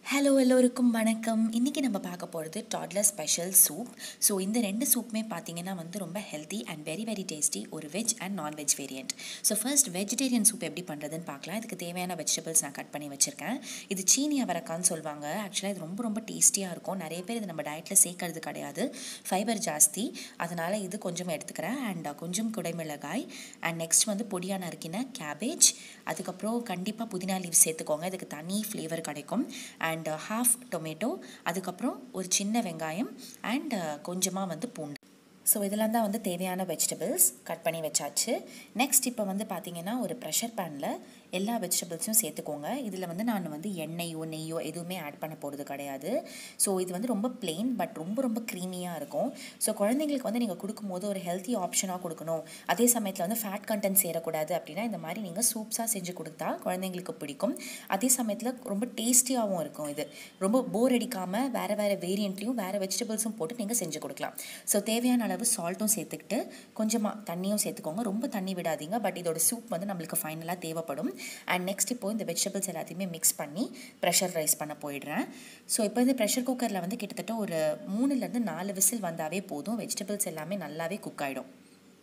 hello எல்லோருக்கும் வணக்கம் இன்றைக்கி நம்ம பார்க்க போகிறது டாட்லர் ஸ்பெஷல் சூப் ஸோ இந்த ரெண்டு சூப்புமே பார்த்தீங்கன்னா வந்து ரொம்ப healthy and very very tasty ஒரு veg and nonveg variant so first vegetarian soup எப்படி பண்ணுறதுன்னு பார்க்கலாம் இதுக்கு தேவையான வெஜிடபிள்ஸ் நான் கட் பண்ணி வச்சுருக்கேன் இது சீனி அவரக்கான்னு சொல்லுவாங்க ஆக்சுவலாக இது ரொம்ப ரொம்ப டேஸ்டியாக இருக்கும் நிறைய பேர் இது நம்ம டயட்டில் சேர்க்கறது கிடையாது ஃபைபர் ஜாஸ்தி அதனால் இது கொஞ்சம் எடுத்துக்கிறேன் அண்ட் கொஞ்சம் குடைமிளகாய் அண்ட் நெக்ஸ்ட் வந்து பொடியாக நறுக்கின கேபேஜ் அதுக்கப்புறம் கண்டிப்பாக புதினா லீவ் சேர்த்துக்கோங்க இதுக்கு தனி ஃப்ளேவர் கிடைக்கும் அண்ட் ஹாஃப் டொமேட்டோ அதுக்கப்புறம் ஒரு சின்ன வெங்காயம் அண்ட் கொஞ்சமாக வந்து பூண்டு ஸோ இதெல்லாம் தான் வந்து தேவையான வெஜிடபிள்ஸ் கட் பண்ணி வச்சாச்சு நெக்ஸ்ட் இப்போ வந்து பார்த்தீங்கன்னா ஒரு ப்ரெஷர் பேனில் எல்லா வெஜிடபிள்ஸும் சேர்த்துக்கோங்க இதில் வந்து நான் வந்து எண்ணெயோ நெய்யோ எதுவுமே ஆட் பண்ண போகிறது கிடையாது ஸோ இது வந்து ரொம்ப பிளெயின் பட் ரொம்ப ரொம்ப க்ரீமியாக இருக்கும் ஸோ குழந்தைங்களுக்கு வந்து நீங்கள் கொடுக்கும்போது ஒரு ஹெல்த்தி ஆப்ஷனாக கொடுக்கணும் அதே சமயத்தில் வந்து ஃபேட் கண்டென்ட் சேரக்கூடாது அப்படின்னா இந்த மாதிரி நீங்கள் சூப்ஸாக செஞ்சு கொடுத்தா குழந்தைங்களுக்கு பிடிக்கும் அதே சமயத்தில் ரொம்ப டேஸ்டியாகவும் இருக்கும் இது ரொம்ப போர் அடிக்காமல் வேறு வேறு வேரியண்ட்லேயும் வேறு வெஜிடபிள்ஸும் போட்டு நீங்கள் செஞ்சு கொடுக்கலாம் ஸோ தேவையான அளவு சால்ட்டும் சேர்த்துக்கிட்டு கொஞ்சமாக தண்ணியும் சேர்த்துக்கோங்க ரொம்ப தண்ணி விடாதீங்க பட் இதோட சூப் வந்து நம்மளுக்கு ஃபைனலாக தேவைப்படும் அண்ட் நெக்ஸ்ட் இப்போது இந்த வெஜிடபிள்ஸ் எல்லாத்தையுமே மிக்ஸ் பண்ணி ப்ரெஷர் ரைஸ் பண்ண போயிடுறேன் ஸோ இப்போ இந்த ப்ரெஷர் குக்கரில் வந்து கிட்டத்தட்ட ஒரு மூணுலேருந்து நாலு விசில் வந்தாவே போதும் வெஜிடபிள்ஸ் எல்லாமே நல்லாவே குக் ஆகிடும்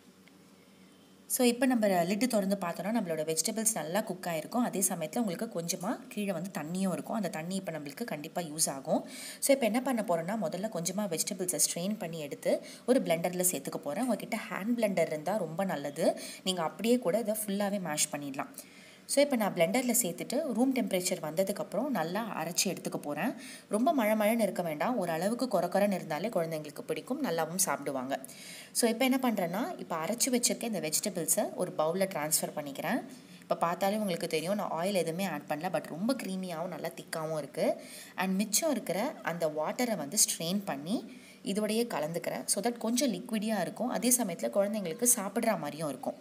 ஸோ இப்போ நம்ம லிட்டு திறந்து பார்த்தோன்னா நம்மளோட வெஜிடபிள்ஸ் நல்லா குக் ஆகிருக்கும் அதே சமயத்தில் உங்களுக்கு கொஞ்சமாக கீழே வந்து தண்ணியும் இருக்கும் அந்த தண்ணி இப்போ நம்மளுக்கு கண்டிப்பாக யூஸ் ஆகும் ஸோ இப்போ என்ன பண்ண போகிறோன்னா முதல்ல கொஞ்சமாக வெஜிடபிள்ஸை ஸ்ட்ரெயின் பண்ணி எடுத்து ஒரு பிளெண்டரில் சேர்த்துக்க போகிறேன் உங்ககிட்ட ஹேண்ட் பிளெண்டர் இருந்தால் ரொம்ப நல்லது நீங்கள் அப்படியே கூட இதை ஃபுல்லாகவே மேஷ் பண்ணிடலாம் ஸோ இப்போ நான் பிளெண்டரில் சேர்த்துட்டு ரூம் டெம்பரேச்சர் வந்ததுக்கப்புறம் நல்லா அரைச்சி எடுத்துக்க போகிறேன் ரொம்ப மழை மழைன்னு இருக்க வேண்டாம் ஒரு அளவுக்கு குறக்குறன்னு இருந்தாலே குழந்தைங்களுக்கு பிடிக்கும் நல்லாவும் சாப்பிடுவாங்க ஸோ இப்போ என்ன பண்ணுறேன்னா இப்போ அரைச்சி வச்சுருக்க இந்த வெஜிடபிள்ஸை ஒரு பவுலில் ட்ரான்ஸ்ஃபர் பண்ணிக்கிறேன் இப்போ பார்த்தாலே உங்களுக்கு தெரியும் நான் ஆயில் எதுவுமே ஆட் பண்ணல பட் ரொம்ப க்ரீமியாகவும் நல்லா திக்காகவும் இருக்குது அண்ட் மிச்சம் இருக்கிற அந்த வாட்டரை வந்து ஸ்ட்ரெயின் பண்ணி இதோடையே கலந்துக்கிறேன் ஸோ தட் கொஞ்சம் லிக்விடியாக இருக்கும் அதே சமயத்தில் குழந்தைங்களுக்கு சாப்பிட்ற மாதிரியும் இருக்கும்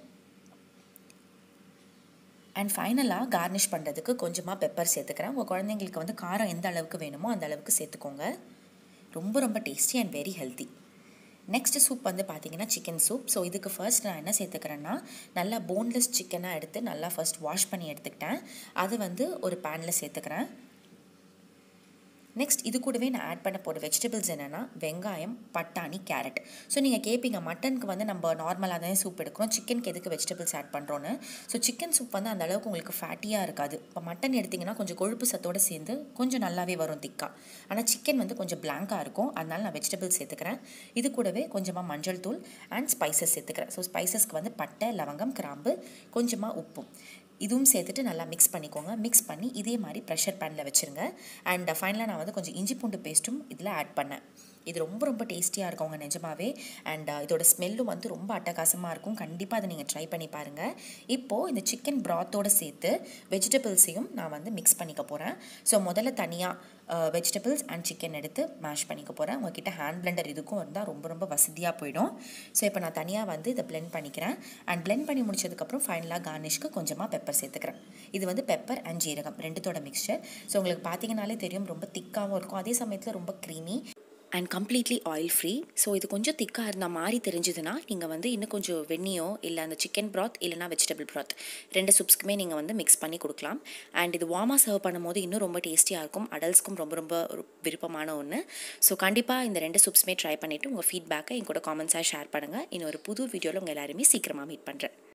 அண்ட் ஃபைனலாக கார்னிஷ் பண்ணுறதுக்கு கொஞ்சமாக பெப்பர் சேர்த்துக்கிறேன் உங்கள் குழந்தைங்களுக்கு வந்து காரம் எந்த அளவுக்கு வேணுமோ அந்த அளவுக்கு சேர்த்துக்கோங்க ரொம்ப ரொம்ப tasty and very healthy next soup வந்து பார்த்தீங்கன்னா சிக்கன் சூப் ஸோ இதுக்கு ஃபர்ஸ்ட் நான் என்ன சேர்த்துக்கிறேன்னா நல்லா போன்லெஸ் சிக்கனாக எடுத்து நல்லா ஃபர்ஸ்ட் வாஷ் பண்ணி எடுத்துக்கிட்டேன் அது வந்து ஒரு பேனில் சேர்த்துக்கிறேன் நெக்ஸ்ட் இது கூடவே நான் ஆட் பண்ண போகிற வெஜிடபிள்ஸ் என்னென்னா வெங்காயம் பட்டாணி கேரட் ஸோ நீங்கள் கேட்பீங்க மட்டனுக்கு வந்து நம்ம நார்மலாக தான் சூப் எடுக்கிறோம் சிக்கனுக்கு எதுக்கு வெஜிடபிள்ஸ் ஆட் பண்ணுறோன்னு ஸோ சிக்கன் சூப் வந்து அந்த அளவுக்கு உங்களுக்கு ஃபேட்டியாக இருக்காது இப்போ மட்டன் எடுத்திங்கன்னா கொஞ்சம் கொழுப்பு சத்தோடு சேர்ந்து கொஞ்சம் நல்லாவே வரும் திக்காக ஆனால் சிக்கன் வந்து கொஞ்சம் பிளாங்காக இருக்கும் அதனால நான் வெஜிடபிள்ஸ் சேர்த்துக்கிறேன் இது கூடவே கொஞ்சமாக மஞ்சள் தூள் அண்ட் ஸ்பைசஸ் சேர்த்துக்கிறேன் ஸோ ஸ்பைசஸ்க்கு வந்து பட்டை லவங்கம் கிராம்பு கொஞ்சமாக உப்பும் இதுவும் சேர்த்துட்டு நல்லா மிக்ஸ் பண்ணிக்கோங்க மிக்ஸ் பண்ணி இதே மாதிரி ப்ரெஷர் பேனில் வச்சுருங்க அண்ட் ஃபைனலாக நான் வந்து கொஞ்சம் இஞ்சி பூண்டு பேஸ்ட்டும் இதில் ஆட் பண்ணேன் இது ரொம்ப ரொம்ப டேஸ்டியாக இருக்குங்க நிஜமாவே அண்ட் இதோட ஸ்மெல்லும் வந்து ரொம்ப அட்டகாசமாக இருக்கும் கண்டிப்பாக அதை நீங்கள் ட்ரை பண்ணி பாருங்கள் இப்போது இந்த சிக்கன் ப்ராத்தோடு சேர்த்து வெஜிடபிள்ஸையும் நான் வந்து மிக்ஸ் பண்ணிக்க போகிறேன் ஸோ முதல்ல தனியாக வெஜிடபிள்ஸ் அண்ட் சிக்கன் எடுத்து மேஷ் பண்ணிக்க போகிறேன் உங்ககிட்ட ஹேண்ட் பிளெண்டர் இதுக்கும் இருந்தால் ரொம்ப ரொம்ப வசதியாக போயிடும் ஸோ இப்போ நான் தனியாக வந்து இதை பிளெண்ட் பண்ணிக்கிறேன் அண்ட் பிளெண்ட் பண்ணி முடிச்சதுக்கப்புறம் ஃபைனலாக கார்னிஷ்க்கு கொஞ்சமாக பெப்பர் சேர்த்துக்கிறேன் இது வந்து பெப்பர் அண்ட் ஜீரகம் ரெண்டுத்தோட மிக்சர் ஸோ உங்களுக்கு பார்த்தீங்கனாலே தெரியும் ரொம்ப திக்காகவும் இருக்கும் அதே சமயத்தில் ரொம்ப creamy and completely oil free so இது கொஞ்சம் திக்காக இருந்தால் மாதிரி தெரிஞ்சதுன்னா நீங்கள் வந்து இன்னும் கொஞ்சம் வெண்ணியோ இல்லை அந்த சிக்கன் ப்ராத் இல்லைனா வெஜிடபிள் ப்ராத் ரெண்டு சூப்ஸ்க்குமே நீங்கள் வந்து மிக்ஸ் பண்ணி கொடுக்கலாம் அண்ட் இது வார்மாக சர்வ் பண்ணும்போது இன்னும் ரொம்ப டேஸ்டியாக இருக்கும் அடல்ட்ஸ்க்கும் ரொம்ப ரொம்ப விருப்பமான ஒன்று ஸோ கண்டிப்பாக இந்த ரெண்டு சூப்ஸுமே ட்ரை பண்ணிவிட்டு உங்கள் ஃபீட்பேக்கை என் கூட காமெண்ட்ஸாக ஷேர் பண்ணுங்கள் இன்னொரு புது வீடியோவில் உங்கள் எல்லாருமே சீக்கிரமாக மீட் பண்ணுறேன்